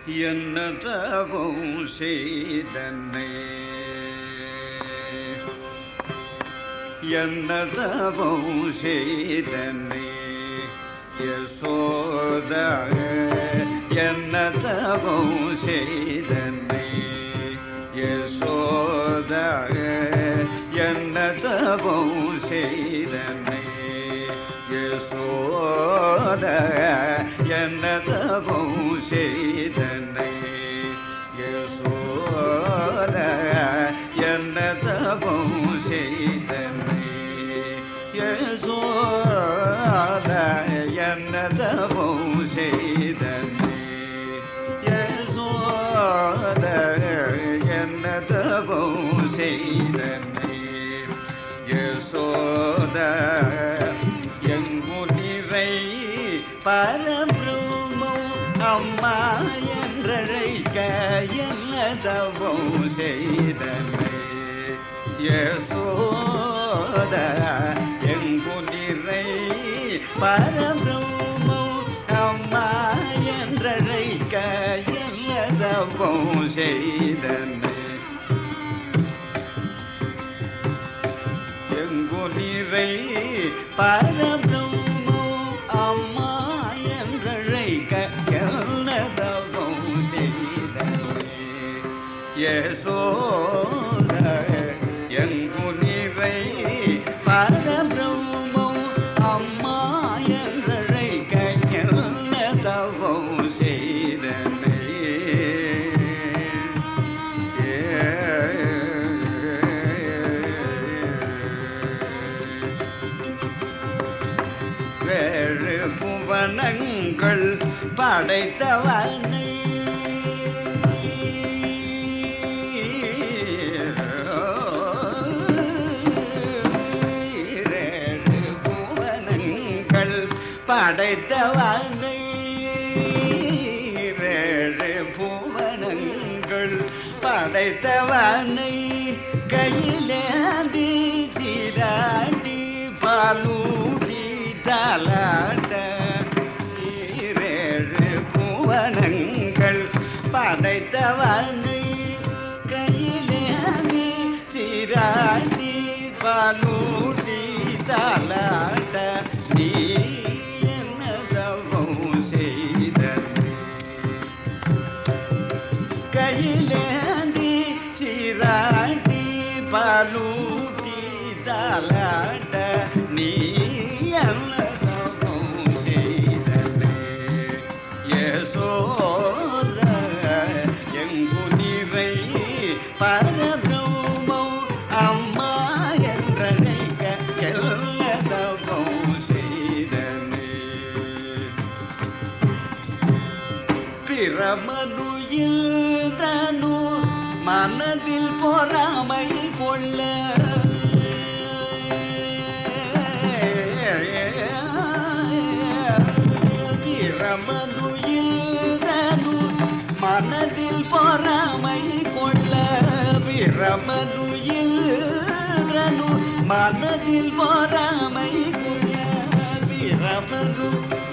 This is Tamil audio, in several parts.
என்ன தவம் செய்தனை என்ன தவம் செய்தனை யசோத என்ன தவம் செய்தனை யசோத என்ன தவம் செய்தனை யசோத என்ன தவம் செய்தனை யசோத என்ன தவம் செய்தனை யசோத என்ன தவம் செய்தனை யசோத என்ன தவம் செய்தனை யசோத எங்குனிரை பரபிரமோ அம்மா என்றழைக்க என்ன தவம் செய்தனை யசோத எங்குனிரை பரபிரமோ அம்மா என்றழைக்க என்ன தவம் செய்தனை எங்குனிரை பரபிரம்மோ அம்மா என்றழைக்க என்னதவம் செய்தனே யசோத எங்குனிரை பரபிரம்மோ அம்மா என்றழைக்க என்னதவம் செய்தனே வேறு புவனங்கள் படைத்தவனை வேறு புவனங்கள் படைத்தவனை வேறு புவனங்கள் படைத்தவனை கையிலேந்தி சீராட்டி பாலூட்டி தாலாட்ட ஈரேழு புவனங்கள் படைத்தவனை கையிலேந்தி சீராட்டி பாலூட்டி தாலாட்ட நீ என்ன தவம் செய்தனை கையிலேந்தி சீராட்டி பாலூட்டி தாலாட்ட நீ என்ன தவம் செய்தனே யசோத எங்குனிரை பரபிரம்மோ அம்மா என்றழைக்க என்ன தவம் செய்தனே பிரமனுயில்தனு மனதில் பொறாமை கொள்ள பிரமனுயில்தனு மனதில் பொறாமை கொள்ள பிரமனுயில்தனு மனதில் பொறாமை கொள்ள பிரமனு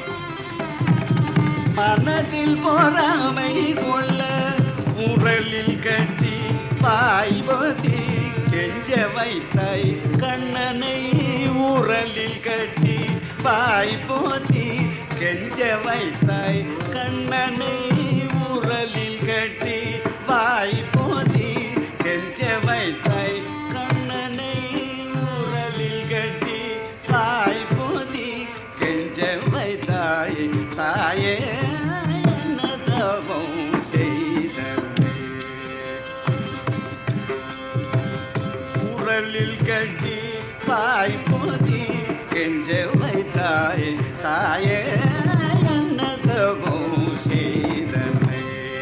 மனதில் பொறாமை கொள்ள உரலில் கட்டி பாய்வதி கெஞ்ச வைத்தாய் கண்ணனை உரலில் கட்டி பாய்போதி கெஞ்ச வைத்தாய் கண்ணனை உரலில் கட்டி பாய்போதி கெஞ்ச வைத்தாய் கண்ணனை உரலில் கட்டி பாய்போதி கெஞ்ச வைத்தாய் தாயே என்ன தவம் செய்தனை உரலில் கட்டி பாய் போதி கெஞ்ச வைத்தாய் தாயே என்ன தவம் செய்தனை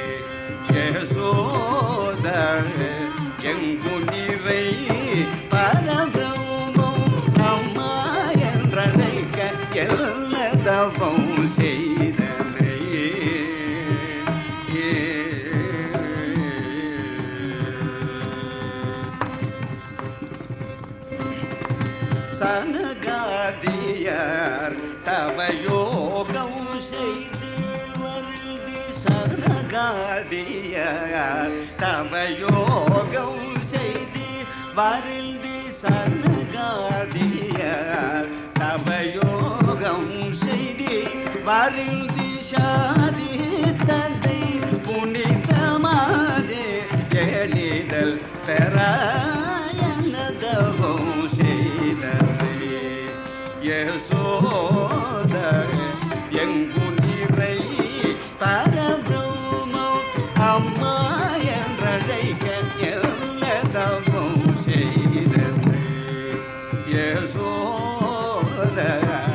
யசோத எங்குனிரை பரபிரமோ அம்மா என்றழைக்க என்ன தவம் செய்தனை சனகாதியார் தவயோகம் செய்து வருதி சனகாதியார் தவயோகம் செய்து வருந்தி சனகாதியார் தவயோகம் செய்து வருந்தி சாதி தந்தை புனிதமாதே எளிதல் பெறாயனதவும் செய்ததே யசோதர் எங்கு நிறை பரபிரம்மோ அம்மா என்றழைக்க எல்லதவும் செய்தது யசோதர்